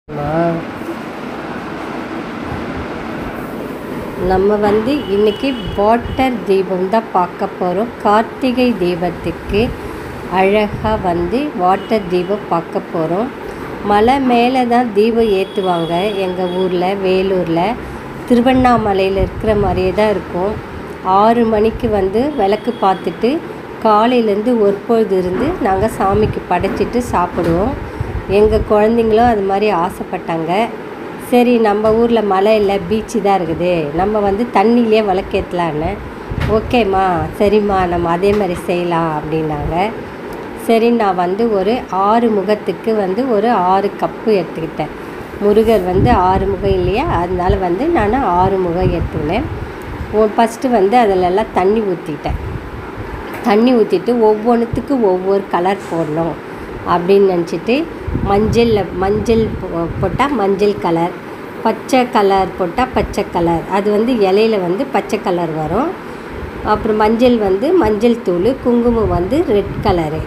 நம்ம வந்து இன்னைக்கு வாட்டர் தீபம் தான் பார்க்க போகிறோம் கார்த்திகை தீபத்துக்கு அழகாக வந்து வாட்டர் தீபம் பார்க்க போகிறோம் மலை மேலே தான் தீபம் ஏற்றுவாங்க எங்கள் ஊரில் வேலூரில் திருவண்ணாமலையில் இருக்கிற மாதிரியே தான் இருக்கும் ஆறு மணிக்கு வந்து விளக்கு பார்த்துட்டு காலையிலேருந்து ஒரு பொழுது இருந்து நாங்கள் சாமிக்கு படைச்சிட்டு சாப்பிடுவோம் எங்கள் குழந்தைங்களும் அது மாதிரி ஆசைப்பட்டாங்க சரி நம்ம ஊரில் மலை இல்லை பீச்சு தான் இருக்குது நம்ம வந்து தண்ணியிலே விளக்கேற்றலான்னு ஓகேம்மா சரிம்மா நம்ம அதே மாதிரி செய்யலாம் அப்படின்னாங்க சரி நான் வந்து ஒரு ஆறு முகத்துக்கு வந்து ஒரு ஆறு கப்பு எடுத்துக்கிட்டேன் முருகர் வந்து ஆறு முகம் இல்லையா அதனால வந்து நான் ஆறு முகம் எடுத்துக்கினேன் ஃபஸ்ட்டு வந்து அதிலெல்லாம் தண்ணி ஊற்றிட்டேன் தண்ணி ஊற்றிட்டு ஒவ்வொன்றுத்துக்கு ஒவ்வொரு கலர் போடணும் அப்படின்னு நினச்சிட்டு மஞ்சள் மஞ்சள் போ- போட்டால் மஞ்சள் கலர் பச்சை கலர் போட்டால் பச்சை கலர் அது வந்து இலையில வந்து பச்சை கலர் வரும் அப்புறம் மஞ்சள் வந்து மஞ்சள் தூள் குங்குமம் வந்து ரெட் கலரு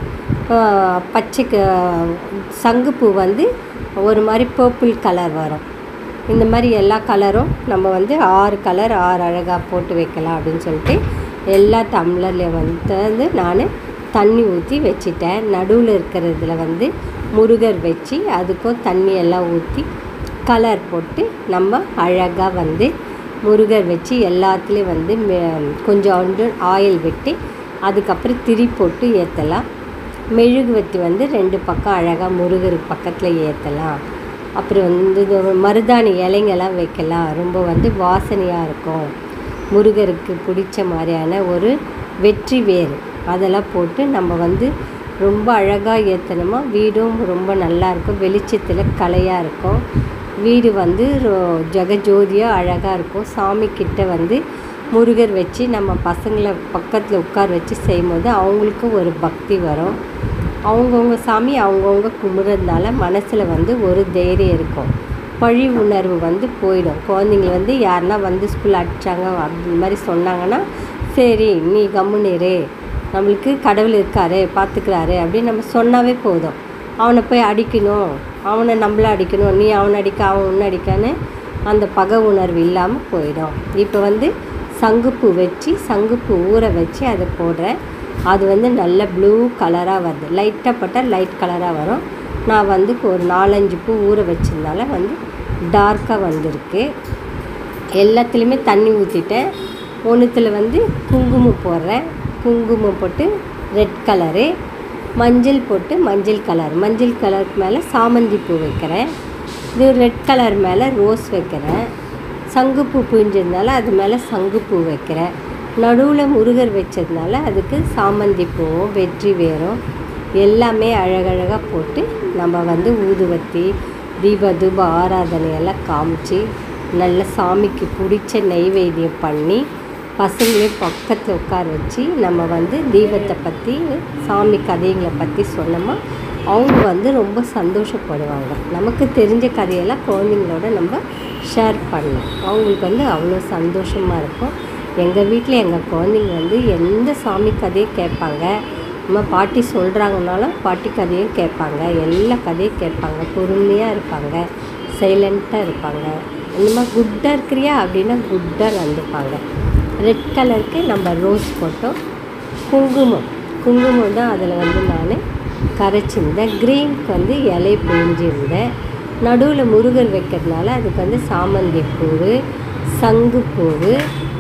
பச்சை க- சங்குப்பூ வந்து ஒரு மாதிரி பர்பிள் கலர் வரும் இந்த மாதிரி எல்லா கலரும் நம்ம வந்து ஆறு கலர் ஆறு அழகாக போட்டு வைக்கலாம் அப்படின்னு சொல்லிட்டு எல்லா டம்ளர்லையும் வந்து நான் தண்ணி ஊற்றி வச்சிட்டேன் நடுவில் இருக்கிறதுல வந்து முருகர் வச்சு அதுக்கும் தண்ணி எல்லாம் ஊற்றி கலர் போட்டு நம்ம அழகாக வந்து முருகர் வச்சு எல்லாத்துலேயும் வந்து மெ- கொஞ்சோண்டு ஆயில் விட்டு அதுக்கப்புறம் திரி போட்டு ஏற்றலாம் மெழுகுவத்தி வந்து ரெண்டு பக்கம் அழகாக முருகருக்கு பக்கத்தில் ஏற்றலாம் அப்புறம் வந்து இது மருதாணி இலைங்கெல்லாம் வைக்கலாம் ரொம்ப வந்து வாசனையாக இருக்கும் முருகருக்கு பிடிச்ச மாதிரியான ஒரு வெற்றி வேர் அதெல்லாம் போட்டு நம்ம வந்து ரொம்ப அழகாக ஏற்றணுமா வீடும் ரொம்ப நல்லா இருக்கும் வெளிச்சத்தில் கலையாக இருக்கும் வீடு வந்து ரொ- ஜெகஜோதியாக அழகாக இருக்கும் சாமி கிட்ட வந்து முருகர் வச்சு நம்ம பசங்களை பக்கத்தில் உட்கார வச்சு செய்யும்போது அவங்களுக்கும் ஒரு பக்தி வரும் அவங்கவுங்க சாமி அவங்கவுங்க கும்பிட்றதுனால மனசில் வந்து ஒரு தைரியம் இருக்கும் பழி உணர்வு வந்து போயிடும் குழந்தைங்க வந்து யாருன்னா வந்து ஸ்கூல் அடித்தாங்க அப்படி மாதிரி சொன்னாங்கன்னா சரி நீ கம்முன்னு இரு நம்மளுக்கு கடவுள் இருக்காரு பார்த்துக்கிறாரு அப்படின்னு நம்ம சொன்னாவே போதும் அவனை போய் அடிக்கணும் அவனை நம்மள அடிக்கணும் நீ அவனை அடிக்க அவன் உன்னை அடிக்கான்னு அந்த பகை உணர்வு இல்லாமல் போயிடும் இப்போ வந்து சங்குப்பூ வச்சு சங்குப்பூ ஊற வச்சு அதை போடுறேன் அது வந்து நல்ல ப்ளூ கலராக வருது லைட்டாக போட்டால் லைட் கலராக வரும் நான் வந்து ஒரு நாலஞ்சு பூ ஊற வச்சதுனால வந்து டார்க்காக வந்திருக்கு எல்லாத்துலேயுமே தண்ணி ஊற்றிட்டேன் ஒன்றுத்தில் வந்து குங்குமம் போடுறேன் குங்குமம் போட்டு ரெட் கலரு மஞ்சள் போட்டு மஞ்சள் கலர் மஞ்சள் கலருக்கு மேலே சாமந்தி பூ வைக்கிறேன் இது ரெட் கலர் மேலே ரோஸ் வைக்கிறேன் சங்குப்பூ புழிஞ்சதுனால அது மேலே சங்குப்பூ வைக்கிறேன் நடுவில் முருகர் வச்சதுனால அதுக்கு சாமந்தி பூவும் வெற்றி வேரும் எல்லாமே அழகழகாக போட்டு நம்ம வந்து ஊதுவத்தி தீப தூப ஆராதனை எல்லாம் காமிச்சு நல்ல சாமிக்கு பிடிச்ச நெய்வேத்தியம் பண்ணி பசங்களையும் பக்கத்தில் உட்கார வச்சு நம்ம வந்து தீபத்தை பற்றி சாமி கதைங்களை பற்றி சொன்னோமா அவங்க வந்து ரொம்ப சந்தோஷப்படுவாங்க நமக்கு தெரிஞ்ச கதையெல்லாம் குழந்தைங்களோட நம்ம ஷேர் பண்ணலாம் அவங்களுக்கு வந்து அவ்வளோ சந்தோஷமாக இருக்கும் எங்கள் வீட்டில் எங்கள் குழந்தைங்க வந்து எந்த சாமி கதையும் கேட்பாங்க நம்ம பாட்டி சொல்கிறாங்கனாலும் பாட்டி கதையும் கேட்பாங்க எல்லா கதையும் கேட்பாங்க பொறுமையாக இருப்பாங்க சைலண்ட்டாக இருப்பாங்க இந்த மாதிரி குட்டாக இருக்கிறியா அப்படின்னா குட்டாக நடந்துப்பாங்க ரெட் கலருக்கு நம்ம ரோஸ் போட்டோம் குங்குமம் குங்குமம் தான் அதில் வந்து நான் கரைச்சிருந்தேன் க்ரீனுக்கு வந்து இலை பிழிஞ்சிருந்தேன் நடுவில் முருகர் வைக்கிறதுனால அதுக்கு வந்து சாமந்தி பூவு சங்குப்பூவு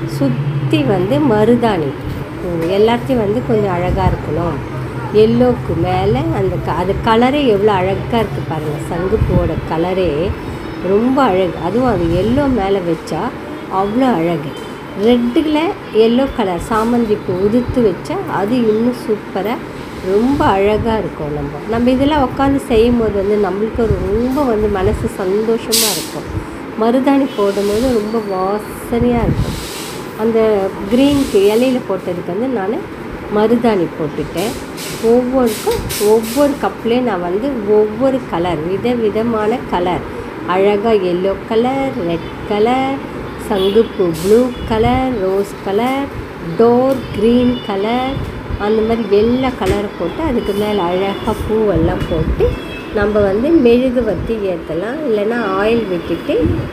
சுற்றி வந்து மருதாணி பூ எல்லாத்தையும் வந்து கொஞ்சம் அழகாக இருக்கணும் எல்லோக்கு மேலே அந்த க அது கலரே எவ்வளோ அழகாக இருக்குது பாருங்கள் சங்குப்பூவோட கலரே ரொம்ப அழகு அதுவும் அது எல்லோ மேலே வச்சா அவ்வளோ அழகு ரெட்டில் எல்லோ கலர் சாமந்தி பூ உதிர்த்து வச்சா அது இன்னும் சூப்பராக ரொம்ப அழகாக இருக்கும் நம்ம நம்ம இதெல்லாம் உட்காந்து செய்யும் போது வந்து நம்மளுக்கு ரொம்ப வந்து மனசு சந்தோஷமாக இருக்கும் மருதாணி போடும்போது ரொம்ப வாசனையாக இருக்கும் அந்த க்ரீனுக்கு இலையில போட்டதுக்கு வந்து நான் மருதாணி போட்டுட்டேன் ஒவ்வொருக்கும் ஒவ்வொரு கப்லேயும் நான் வந்து ஒவ்வொரு கலர் வித விதமான கலர் அழகாக எல்லோ கலர் ரெட் கலர் சங்குப்பூ blue colour rose colour dark green colour அந்த மாதிரி எல்லா கலரை போட்டு அதுக்கு மேலே அழகாக பூவெல்லாம் போட்டு நம்ம வந்து மெழுகுவர்த்தி ஏற்றலாம் இல்லைன்னா ஆயில் விட்டுட்டு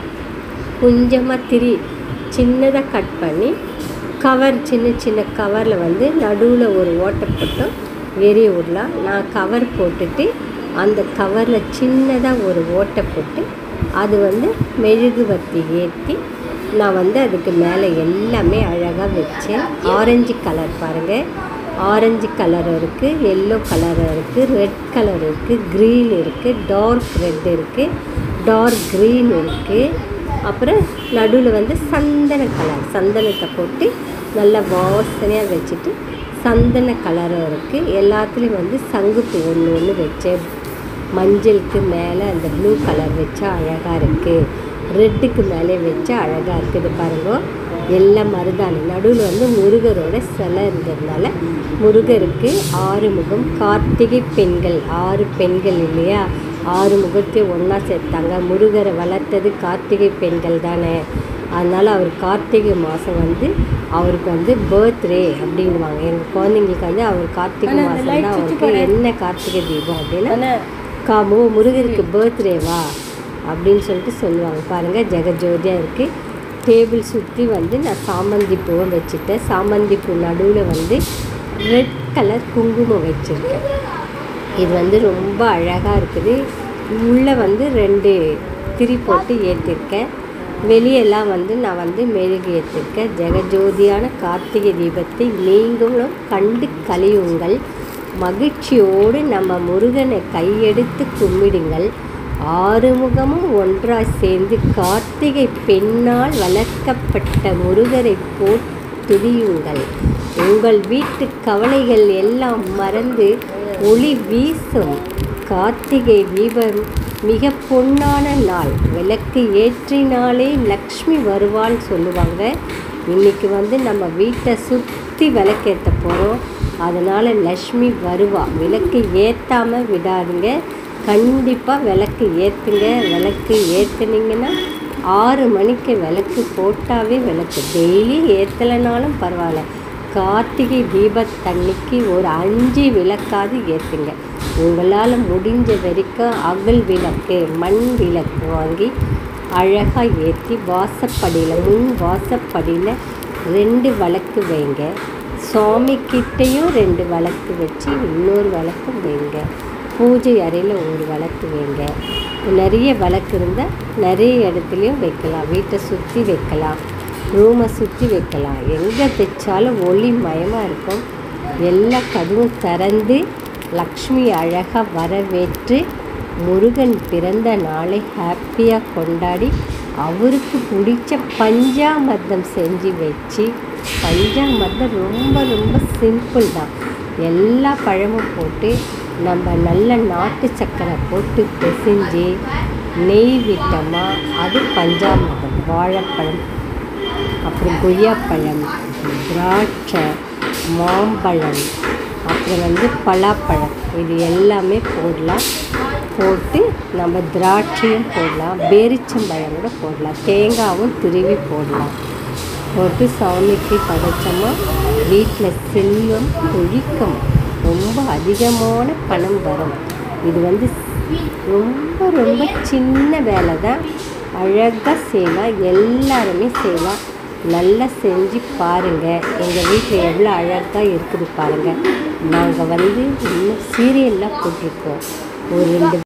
கொஞ்சமாக திரி சின்னதாக கட் பண்ணி கவர் சின்ன சின்ன கவரில் வந்து நடுவில் ஒரு ஓட்டை போட்டு எரிய விடலாம் நான் கவர் போட்டுட்டு அந்த கவரில் சின்னதாக ஒரு ஓட்டை போட்டு அது வந்து மெழுகுவர்த்தி ஏற்றி நான் வந்து அதுக்கு மேலே எல்லாமே அழகாக வச்சேன் ஆரஞ்சு கலர் பாருங்கள் ஆரஞ்சு கலர் இருக்குது எல்லோ கலர் இருக்குது ரெட் கலர் இருக்குது க்ரீன் இருக்குது டார்க் ரெட் இருக்குது டார்க் க்ரீன் இருக்குது அப்புறம் நடுவில் வந்து சந்தன கலர் சந்தனத்தை போட்டு நல்லா வாசனையாக வச்சுட்டு சந்தன கலரும் இருக்குது எல்லாத்துலேயும் வந்து சங்குப்பு ஒன்று ஒன்று வச்சேன் மஞ்சளுக்கு மேலே அந்த ப்ளூ கலர் வச்சா அழகாக இருக்குது ரெட்டுக்கு மேலே வச்சா அழகாக இருக்குது பாருங்க எல்லாம் மருதாணி நடுவில் வந்து முருகரோட சிலை இருந்ததுனால முருகருக்கு ஆறு முகம் கார்த்திகை பெண்கள் ஆறு பெண்கள் இல்லையா ஆறு முகத்தையும் ஒன்றா சேர்த்தாங்க முருகரை வளர்த்தது கார்த்திகை பெண்கள் தானே அதனால் அவர் கார்த்திகை மாதம் வந்து அவருக்கு வந்து பர்த்டே அப்படிங்குவாங்க எங்கள் குழந்தைங்களுக்கு வந்து அவர் கார்த்திகை மாதம் தான் அவருக்கு என்ன கார்த்திகை தீபம் அப்படின்னா கா மு முருகருக்கு பர்த்டேவா அப்படின்னு சொல்லிட்டு சொல்லுவாங்க பாருங்கள் ஜெகஜோதியாக இருக்குது டேபிள் சுற்றி வந்து நான் சாமந்தி பூவை வச்சுட்டேன் சாமந்தி பூ நடுவில் வந்து ரெட் கலர் குங்குமம் வச்சுருக்கேன் இது வந்து ரொம்ப அழகாக இருக்குது உள்ளே வந்து ரெண்டு திரி போட்டு ஏற்றிருக்கேன் வெளியெல்லாம் வந்து நான் வந்து மெழுகு ஏற்றிருக்கேன் ஜெகஜோதியான கார்த்திகை தீபத்தை நீங்களும் கண்டு கழியுங்கள் மகிழ்ச்சியோடு நம்ம முருகனை கையெடுத்து கும்பிடுங்கள் ஆறுமுகமும் ஒன்றாய் சேர்ந்து கார்த்திகை பெண்ணால் வளர்க்கப்பட்ட முருகரை போட் துதியுங்கள் உங்கள் வீட்டு கவலைகள் எல்லாம் மறந்து ஒளி வீசும் கார்த்திகை தீபம் மிக பொன்னான நாள் விளக்கு ஏற்றினாலே லக்ஷ்மி வருவான்னு சொல்லுவாங்க இன்னைக்கு வந்து நம்ம வீட்டை சுற்றி விளக்கேற்ற போகிறோம் அதனால் லக்ஷ்மி வருவா விளக்கு ஏற்றாமல் விடாதுங்க கண்டிப்பாக விளக்கு ஏற்றுங்க விளக்கு ஏற்றுனீங்கன்னா ஆறு மணிக்கு விளக்கு போட்டாவே விளக்கு டெய்லி ஏற்றலைனாலும் பரவாயில்ல கார்த்திகை தீபத்தன்னைக்கு ஒரு அஞ்சு விளக்காவது ஏற்றுங்க உங்களால் முடிஞ்ச வரைக்கும் அகல் விளக்கு மண் விளக்கு வாங்கி அழகாக ஏற்றி வாசப்படியில் முன் வாசப்படியில் ரெண்டு விளக்கு வைங்க சுவாமி கிட்டேயும் ரெண்டு விளக்கு வச்சு இன்னொரு விளக்கு வைங்க பூஜை அறையில் ஒரு விளக்கு வைங்க நிறைய விளக்கு இருந்தால் நிறைய இடத்துலையும் வைக்கலாம் வீட்டை சுற்றி வைக்கலாம் ரூமை சுற்றி வைக்கலாம் எங்கே தைச்சாலும் ஒளி மயமாக இருக்கும் எல்லா கதவும் திறந்து லக்ஷ்மி அழகாக வரவேற்று முருகன் பிறந்த நாளை ஹாப்பியாக கொண்டாடி அவருக்கு பிடிச்ச பஞ்சாமர்தம் செஞ்சு வச்சு பஞ்சாமர்தம் ரொம்ப ரொம்ப சிம்பிள் தான் எல்லா பழமும் போட்டு நம்ம நல்ல நாட்டு சக்கரை போட்டு பிசைஞ்சு நெய் விட்டோமா அது பஞ்சாமிர்தம் வாழைப்பழம் அப்புறம் கொய்யாப்பழம் திராட்சை மாம்பழம் அப்புறம் வந்து பலாப்பழம் இது எல்லாமே போடலாம் போட்டு நம்ம திராட்சையும் போடலாம் பேரிச்சம்பழம் கூட போடலாம் தேங்காவும் துருவி போடலாம் போட்டு சாமிக்கு படைச்சோமா வீட்டில் செல்வம் கொழிக்கும் ரொம்ப அதிகமான பணம் வரும் இது வந்து ரொம்ப ரொம்ப சின்ன வேலை தான் அழகாக செய்யலாம் எல்லாருமே செய்யலாம் நல்லா செஞ்சு பாருங்கள் எங்கள் வீட்டில் எவ்வளோ அழகாக இருக்குது பாருங்கள் நாங்கள் வந்து இன்னும் சீரியல்லாம் போட்டிருக்கோம் ஒரு ரெண்டு